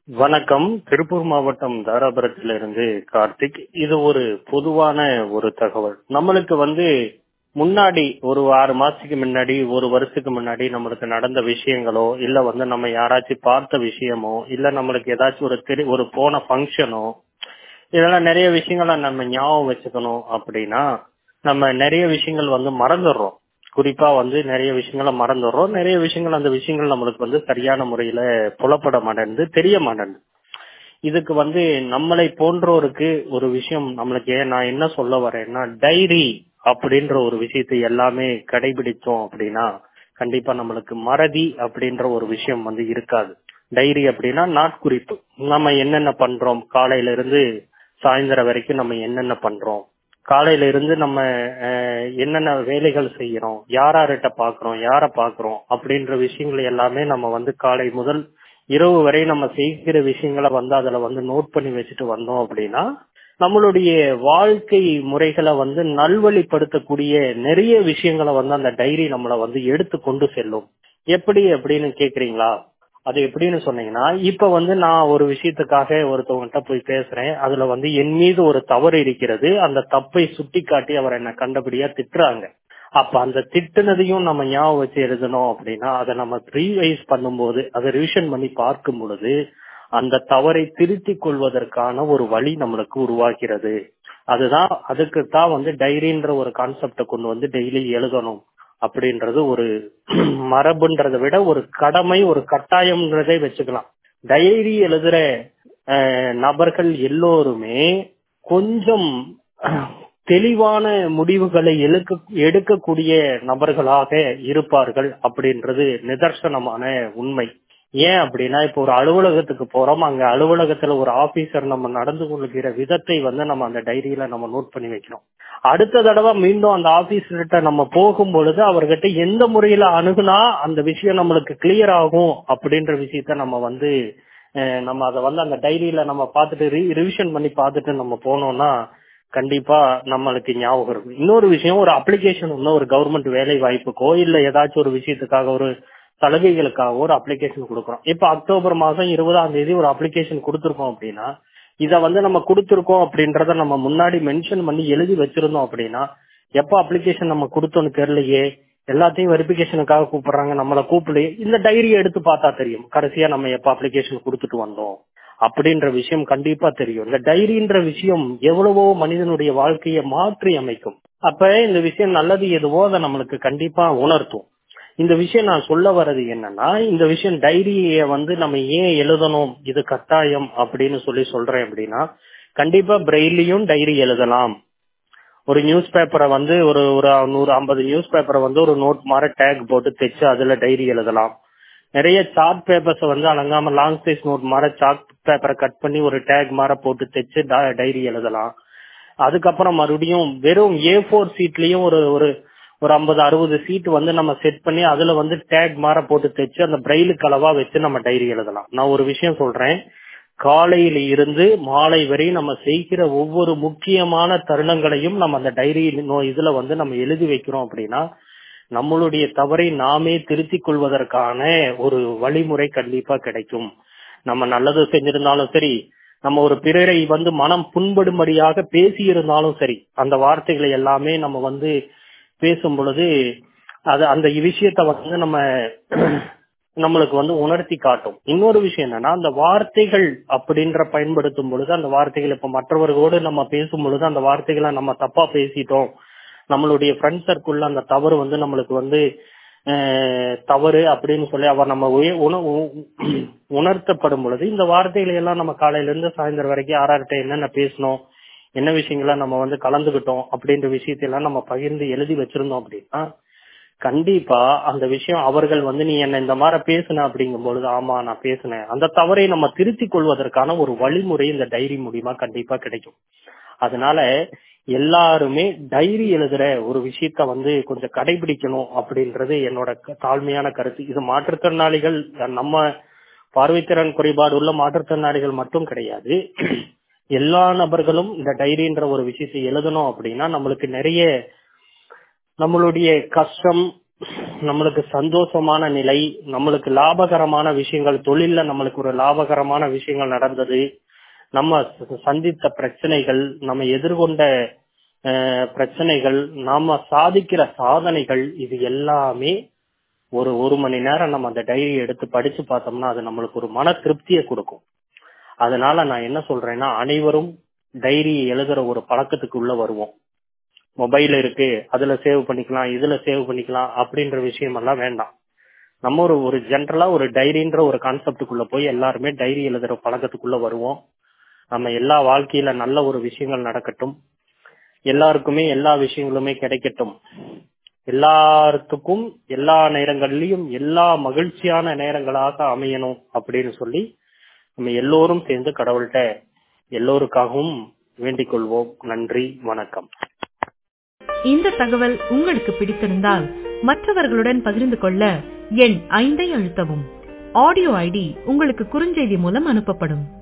வணக்கம் திருப்பூர் மாவட்டம் தாராபுரத்திலிருந்து கார்த்திக் இது ஒரு பொதுவான ஒரு தகவல் நம்மளுக்கு வந்து முன்னாடி ஒரு ஆறு மாசத்துக்கு முன்னாடி ஒரு வருஷத்துக்கு முன்னாடி நம்மளுக்கு நடந்த விஷயங்களோ இல்ல வந்து நம்ம யாராச்சும் பார்த்த விஷயமோ இல்ல நம்மளுக்கு ஏதாச்சும் ஒரு தெரி ஒரு போன ஃபங்க்ஷனோ இதெல்லாம் நிறைய விஷயங்களை நம்ம ஞாபகம் வச்சுக்கணும் அப்படின்னா நம்ம நிறைய விஷயங்கள் வந்து மறந்துடுறோம் குறிப்பா வந்து நிறைய விஷயங்களை மறந்துடுறோம் நிறைய விஷயங்கள் அந்த விஷயங்கள் நம்மளுக்கு வந்து சரியான முறையில புலப்பட மாட்டேங்குது தெரிய மாட்டேங்குது இதுக்கு வந்து நம்மளை போன்றோருக்கு ஒரு விஷயம் நம்மளுக்கு ஏன் நான் என்ன சொல்ல வரேன்னா டைரி அப்படின்ற ஒரு விஷயத்தை எல்லாமே கடைபிடிச்சோம் அப்படின்னா கண்டிப்பா நம்மளுக்கு மறதி அப்படின்ற ஒரு விஷயம் வந்து இருக்காது டைரி அப்படின்னா நாட்குறிப்பு நம்ம என்னென்ன பண்றோம் காலையில இருந்து சாயந்தரம் வரைக்கும் நம்ம என்னென்ன பண்றோம் காலையில இருந்து நம்ம என்னென்ன வேலைகள் செய்யறோம் யாரார்கிட்ட பாக்குறோம் யார பாக்குறோம் அப்படின்ற விஷயங்களை எல்லாமே நம்ம வந்து காலை முதல் இரவு வரை நம்ம செய்கிற விஷயங்களை வந்து அதுல வந்து நோட் பண்ணி வச்சுட்டு வந்தோம் அப்படின்னா நம்மளுடைய வாழ்க்கை முறைகளை வந்து நல்வழிப்படுத்தக்கூடிய நிறைய விஷயங்களை வந்து அந்த டைரி நம்மளை வந்து எடுத்து கொண்டு செல்லும் எப்படி அப்படின்னு கேக்குறீங்களா அது எப்படின்னு சொன்னீங்கன்னா இப்ப வந்து நான் ஒரு விஷயத்துக்காக ஒருத்தவங்ககிட்ட போய் பேசுறேன் அதுல வந்து என் மீது ஒரு தவறு இருக்கிறது அந்த தப்பை சுட்டி காட்டி அவர் என்ன கண்டபடியா திட்டுறாங்க அப்ப அந்த திட்டுனதையும் நம்ம ஞாபகம் வச்சு எழுதணும் அப்படின்னா அதை நம்ம ரீவைஸ் பண்ணும்போது அதை ரிவிஷன் பண்ணி பார்க்கும் பொழுது அந்த தவறை திருத்தி கொள்வதற்கான ஒரு வழி நம்மளுக்கு உருவாகிறது அதுதான் அதுக்கு தான் வந்து டைரின்ற ஒரு கான்செப்டை கொண்டு வந்து டெய்லி எழுதணும் அப்படின்றது ஒரு மரபுன்றதை விட ஒரு கடமை ஒரு கட்டாயம்ன்றதை வச்சுக்கலாம் டைரி எழுதுற நபர்கள் எல்லோருமே கொஞ்சம் தெளிவான முடிவுகளை எழுக்க எடுக்கக்கூடிய நபர்களாக இருப்பார்கள் அப்படின்றது நிதர்சனமான உண்மை ஏன் அப்படின்னா இப்போ ஒரு அலுவலகத்துக்கு போறோம் அங்க அலுவலகத்துல ஒரு ஆபீசர் நம்ம நடந்து கொள்கிற விதத்தை வந்து நம்ம அந்த டைரியில நம்ம நோட் பண்ணி வைக்கிறோம் அடுத்த தடவை மீண்டும் அந்த ஆபீசர்கிட்ட நம்ம போகும் பொழுது அவர்கிட்ட எந்த முறையில அணுகுனா அந்த விஷயம் நம்மளுக்கு கிளியர் ஆகும் அப்படின்ற விஷயத்த நம்ம வந்து நம்ம அதை வந்து அந்த டைரியில நம்ம பார்த்துட்டு ரிவிஷன் பண்ணி பார்த்துட்டு நம்ம போனோம்னா கண்டிப்பா நம்மளுக்கு ஞாபகம் இருக்கும் இன்னொரு விஷயம் ஒரு அப்ளிகேஷன் ஒன்று ஒரு கவர்மெண்ட் வேலை வாய்ப்புக்கோ இல்ல ஏதாச்சும் ஒரு விஷயத்துக்காக ஒரு சலுகைகளுக்காக ஒரு அப்ளிகேஷன் கொடுக்குறோம் இப்ப அக்டோபர் மாசம் இருபதாம் தேதி ஒரு அப்ளிகேஷன் கொடுத்துருக்கோம் அப்படின்னா இத வந்து நம்ம கொடுத்துருக்கோம் அப்படின்றத நம்ம முன்னாடி மென்ஷன் பண்ணி எழுதி வச்சிருந்தோம் அப்படின்னா எப்ப அப்ளிகேஷன் நம்ம கொடுத்தோம்னு தெரியலையே எல்லாத்தையும் வெரிபிகேஷனுக்காக கூப்பிடுறாங்க நம்மள கூப்பிடலையே இந்த டைரியை எடுத்து பார்த்தா தெரியும் கடைசியா நம்ம எப்ப அப்ளிகேஷன் கொடுத்துட்டு வந்தோம் அப்படின்ற விஷயம் கண்டிப்பா தெரியும் இந்த டைரின்ற விஷயம் எவ்வளவோ மனிதனுடைய வாழ்க்கையை மாற்றி அமைக்கும் அப்ப இந்த விஷயம் நல்லது எதுவோ அதை நம்மளுக்கு கண்டிப்பா உணர்த்தும் இந்த விஷயம் நான் சொல்ல வர்றது என்னன்னா இந்த விஷயம் டைரிய வந்து நம்ம ஏன் எழுதணும் இது கட்டாயம் அப்படின்னு சொல்லி சொல்றேன் அப்படின்னா கண்டிப்பா பிரெய்லியும் டைரி எழுதலாம் ஒரு நியூஸ் பேப்பரை வந்து ஒரு ஒரு நூறு ஐம்பது நியூஸ் பேப்பரை வந்து ஒரு நோட் மாதிரி டேக் போட்டு தைச்சு அதுல டைரி எழுதலாம் நிறைய சார்ட் பேப்பர்ஸ் வந்து அலங்காம லாங் சைஸ் நோட் மாதிரி சார்ட் பேப்பரை கட் பண்ணி ஒரு டேக் மாதிரி போட்டு தைச்சு டைரி எழுதலாம் அதுக்கப்புறம் மறுபடியும் வெறும் ஏ ஃபோர் சீட்லயும் ஒரு ஒரு ஒரு ஐம்பது அறுபது சீட் வந்து நம்ம செட் பண்ணி அதுல வந்து டேக் மாற போட்டு தைச்சு அந்த பிரெயிலுக்கு அளவா வச்சு நம்ம டைரி எழுதலாம் நான் ஒரு விஷயம் சொல்றேன் காலையில இருந்து மாலை வரை நம்ம செய்கிற ஒவ்வொரு முக்கியமான தருணங்களையும் நம்ம அந்த டைரி இதுல வந்து நம்ம எழுதி வைக்கிறோம் அப்படின்னா நம்மளுடைய தவறை நாமே திருத்திக் கொள்வதற்கான ஒரு வழிமுறை கண்டிப்பா கிடைக்கும் நம்ம நல்லது செஞ்சிருந்தாலும் சரி நம்ம ஒரு பிறரை வந்து மனம் புண்படும்படியாக பேசி இருந்தாலும் சரி அந்த வார்த்தைகளை எல்லாமே நம்ம வந்து பேசும் பொழுது அது அந்த விஷயத்த வந்து நம்ம நம்மளுக்கு வந்து உணர்த்தி காட்டும் இன்னொரு விஷயம் என்னன்னா அந்த வார்த்தைகள் அப்படின்ற பயன்படுத்தும் பொழுது அந்த வார்த்தைகள் இப்ப மற்றவர்களோடு நம்ம பேசும் பொழுது அந்த வார்த்தைகளை நம்ம தப்பா பேசிட்டோம் நம்மளுடைய ஃப்ரெண்ட் சர்க்கிள்ல அந்த தவறு வந்து நம்மளுக்கு வந்து தவறு அப்படின்னு சொல்லி அவர் நம்ம உணர்த்தப்படும் பொழுது இந்த வார்த்தைகளை எல்லாம் நம்ம காலையில இருந்து சாயந்தரம் வரைக்கும் யார்கிட்ட என்னென்ன பேசணும் என்ன விஷயங்கள நம்ம வந்து கலந்துகிட்டோம் அப்படின்ற விஷயத்தையெல்லாம் நம்ம பகிர்ந்து எழுதி வச்சிருந்தோம் அப்படின்னா கண்டிப்பா அந்த விஷயம் அவர்கள் வந்து நீ என்ன இந்த மாதிரி பேசுன அப்படிங்கும் பொழுது ஆமா நான் பேசினேன் அந்த தவறை நம்ம திருத்தி கொள்வதற்கான ஒரு வழிமுறை இந்த டைரி மூலியமா கண்டிப்பா கிடைக்கும் அதனால எல்லாருமே டைரி எழுதுற ஒரு விஷயத்த வந்து கொஞ்சம் கடைபிடிக்கணும் அப்படின்றது என்னோட தாழ்மையான கருத்து இது மாற்றுத்திறனாளிகள் நம்ம பார்வைத்திறன் குறைபாடு உள்ள மாற்றுத்திறனாளிகள் மட்டும் கிடையாது எல்லா நபர்களும் இந்த டைரின்ற ஒரு விஷயத்தை எழுதணும் அப்படின்னா நம்மளுக்கு நிறைய நம்மளுடைய கஷ்டம் நம்மளுக்கு சந்தோஷமான நிலை நம்மளுக்கு லாபகரமான விஷயங்கள் தொழில்ல நம்மளுக்கு ஒரு லாபகரமான விஷயங்கள் நடந்தது நம்ம ச- சந்தித்த பிரச்சனைகள் நம்ம எதிர்கொண்ட அஹ், பிரச்சனைகள் நாம சாதிக்கிற சாதனைகள் இது எல்லாமே ஒரு ஒரு மணி நேரம் நம்ம அந்த டைரி எடுத்து படிச்சு பார்த்தோம்னா அது நம்மளுக்கு ஒரு மன திருப்தியை கொடுக்கும் அதனால நான் என்ன சொல்றேன்னா அனைவரும் டைரி எழுதுற ஒரு பழக்கத்துக்குள்ள வருவோம் மொபைல் இருக்கு அதுல சேவ் பண்ணிக்கலாம் இதுல சேவ் பண்ணிக்கலாம் அப்படின்ற விஷயம் எல்லாம் வேண்டாம் நம்ம ஒரு ஒரு ஜென்ரலா ஒரு டைரின்ற ஒரு கான்செப்டுக்குள்ள போய் எல்லாருமே டைரி எழுதுற பழக்கத்துக்குள்ள வருவோம் நம்ம எல்லா வாழ்க்கையில நல்ல ஒரு விஷயங்கள் நடக்கட்டும் எல்லாருக்குமே எல்லா விஷயங்களுமே கிடைக்கட்டும் எல்லாத்துக்கும் எல்லா நேரங்கள்லயும் எல்லா மகிழ்ச்சியான நேரங்களாக அமையணும் அப்படின்னு சொல்லி நம்ம எல்லோரும் சேர்ந்து கடவுள்கிட்ட எல்லோருக்காகவும் வேண்டிக் கொள்வோம் நன்றி வணக்கம் இந்த தகவல் உங்களுக்கு பிடித்திருந்தால் மற்றவர்களுடன் பகிர்ந்து கொள்ள எண் ஐந்தை அழுத்தவும் ஆடியோ ஐடி உங்களுக்கு குறுஞ்செய்தி மூலம் அனுப்பப்படும்